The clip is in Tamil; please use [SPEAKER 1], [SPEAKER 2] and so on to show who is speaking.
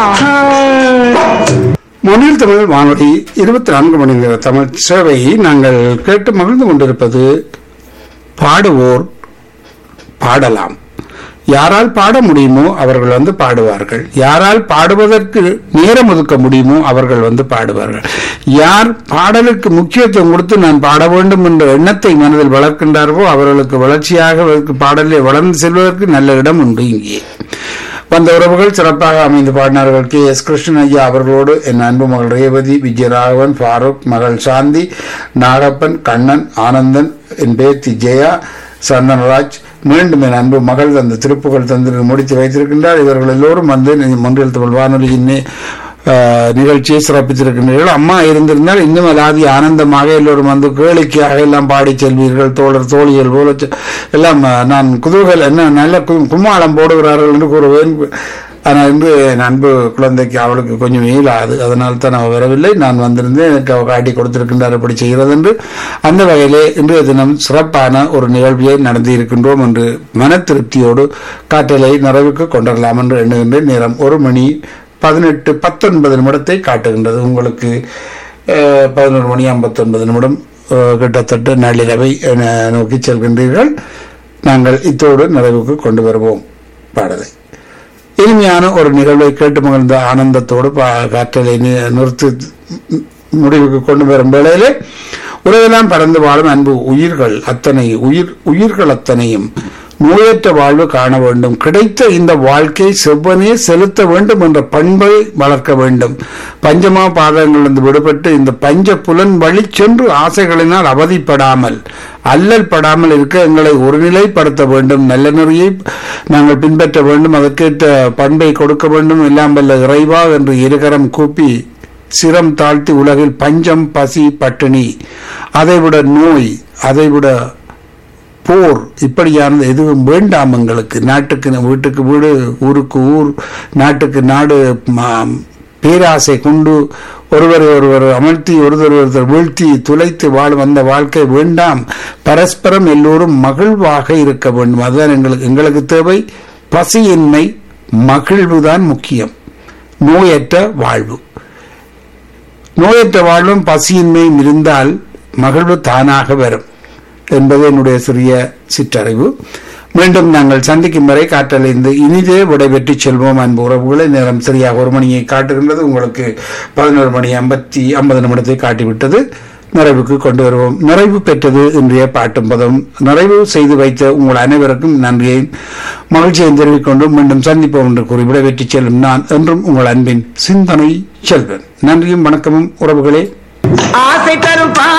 [SPEAKER 1] மொழியில் தமிழ் வானொலி இருபத்தி நான்கு மணி நேர தமிழ் சேவையை நாங்கள் கேட்டு மகிழ்ந்து கொண்டிருப்பது பாடுவோர் பாடலாம் யாரால் பாட முடியுமோ அவர்கள் வந்து பாடுவார்கள் யாரால் பாடுவதற்கு நேரம் ஒதுக்க முடியுமோ அவர்கள் வந்து பாடுவார்கள் யார் பாடலுக்கு முக்கியத்துவம் கொடுத்து நான் பாட வேண்டும் என்ற எண்ணத்தை மனதில் வளர்க்கின்றார்களோ அவர்களுக்கு வளர்ச்சியாக அதற்கு பாடலை வளர்ந்து செல்வதற்கு நல்ல இடம் உண்டு இங்கே வந்த உறவுகள் சிறப்பாக அமைந்து பாடினார்கள் கே எஸ் கிருஷ்ணன் ஐயா அவர்களோடு என் அன்பு மகள் ரேவதி விஜயராகவன் ஃபாரூக் மகள் சாந்தி நாகப்பன் கண்ணன் ஆனந்தன் என் பேத்தி ஜெயா சந்தனராஜ் மீண்டும் என் அன்பு மகள் அந்த திருப்புகள் தந்து முடித்து வைத்திருக்கின்றார் இவர்கள் எல்லோரும் வந்து மொன்றியல் தமிழ் வானொலியின் ஆஹ், நிகழ்ச்சியை சிறப்பித்திருக்கின்றீர்கள் அம்மா இருந்திருந்தால் இன்னும் அலாதி ஆனந்தமாக எல்லோரும் வந்து கேளிக்கையாக எல்லாம் பாடி செல்வீர்கள் தோழர் தோழிகள் போல செ- எல்லாம் ஆஹ், நான் குதூகல் என்ன நல்ல கு- கும்மாளம் போடுகிறார்கள் என்று கூறுவேன் ஆனால் இன்று என் அன்பு குழந்தைக்கு அவளுக்கு கொஞ்சம் இயலாது அதனால் தான் அவள் வரவில்லை நான் வந்திருந்தேன் எனக்கு அவள் காட்டி கொடுத்திருக்கின்றார் எப்படி செய்கிறது என்று அந்த வகையிலே இன்றைய தினம் சிறப்பான ஒரு நிகழ்வியை நடத்தி இருக்கின்றோம் என்று மன திருப்தியோடு காற்றலை நிறைவுக்கு கொண்டுவரலாம் என்று எண்ணுகின்றேன் நேரம் ஒரு மணி பதினெட்டு பத்தொன்பது நிமிடத்தை காட்டுகின்றது உங்களுக்கு அஹ், பதினோரு மணி ஐம்பத்தொன்பது நிமிடம் அஹ், கிட்டத்தட்ட நள்ளிரவை என நோக்கி செல்கின்றீர்கள் நாங்கள் இத்தோடு நிறைவுக்கு கொண்டு வருவோம் பாடலை இனிமையான ஒரு நிகழ்வை கேட்டு மகிழ்ந்த ஆனந்தத்தோடு பா- காற்றலை நி- நிறுத்தி முடிவுக்கு கொண்டு வரும் வேளையிலே உலகெல்லாம் பறந்து வாழும் அன்பு உயிர்கள் அத்தனை உயிர் உயிர்கள் அத்தனையும் நோயற்ற வாழ்வு காண வேண்டும் கிடைத்த இந்த வாழ்க்கை செவ்வனே செலுத்த வேண்டும் என்ற பண்பை வளர்க்க வேண்டும் பஞ்சமா பாதங்களிலிருந்து விடுபட்டு இந்த பஞ்ச புலன் வழி சென்று ஆசைகளினால் அவதிப்படாமல் அல்லல் படாமல் இருக்க எங்களை ஒருநிலைப்படுத்த வேண்டும் நல்ல நெறியை நாங்கள் பின்பற்ற வேண்டும் அதற்கேற்ற பண்பை கொடுக்க வேண்டும் எல்லாம் வல்ல இறைவா என்று இருகரம் கூப்பி சிரம் தாழ்த்தி உலகில் பஞ்சம் பசி பட்டினி அதைவிட நோய் அதைவிட போர் இப்படியானது எதுவும் வேண்டாம் எங்களுக்கு நாட்டுக்கு வீட்டுக்கு வீடு ஊருக்கு ஊர் நாட்டுக்கு நாடு ம- பேராசை கொண்டு ஒருவரை ஒருவர் அமர்த்தி ஒருவர் ஒருவர் வீழ்த்தி துளைத்து வாழும் அந்த வாழ்க்கை வேண்டாம் பரஸ்பரம் எல்லோரும் மகிழ்வாக இருக்க வேண்டும் அதுதான் எங்களுக்கு எங்களுக்கு தேவை பசியின்மை மகிழ்வுதான் முக்கியம் நோயற்ற வாழ்வு நோயற்ற வாழ்வும் பசியின்மையும் இருந்தால் மகிழ்வு தானாக வரும் என்பது என்னுடைய சிறிய சிற்றறிவு மீண்டும் நாங்கள் சந்திக்கும் வரை காற்றலைந்து இனிதே விடைபெற்று செல்வோம் அன்பு உறவுகளை நேரம் சரியாக ஒரு மணியை காட்டுகின்றது உங்களுக்கு பதினோரு மணி ஐம்பத்தி ஐம்பது நிமிடத்தை காட்டிவிட்டது நிறைவுக்கு கொண்டு வருவோம் நிறைவு பெற்றது இன்றைய பாட்டும் பதம் நிறைவு செய்து வைத்த உங்கள் அனைவருக்கும் நன்றியை மகிழ்ச்சியை தெரிவிக்கொண்டு மீண்டும் சந்திப்போம் என்று கூறி விடைபெற்று செல்லும் நான் என்றும் உங்கள் அன்பின் சிந்தனை செல்வன் நன்றியும் வணக்கமும் உறவுகளே
[SPEAKER 2] ஆசை தரும் பா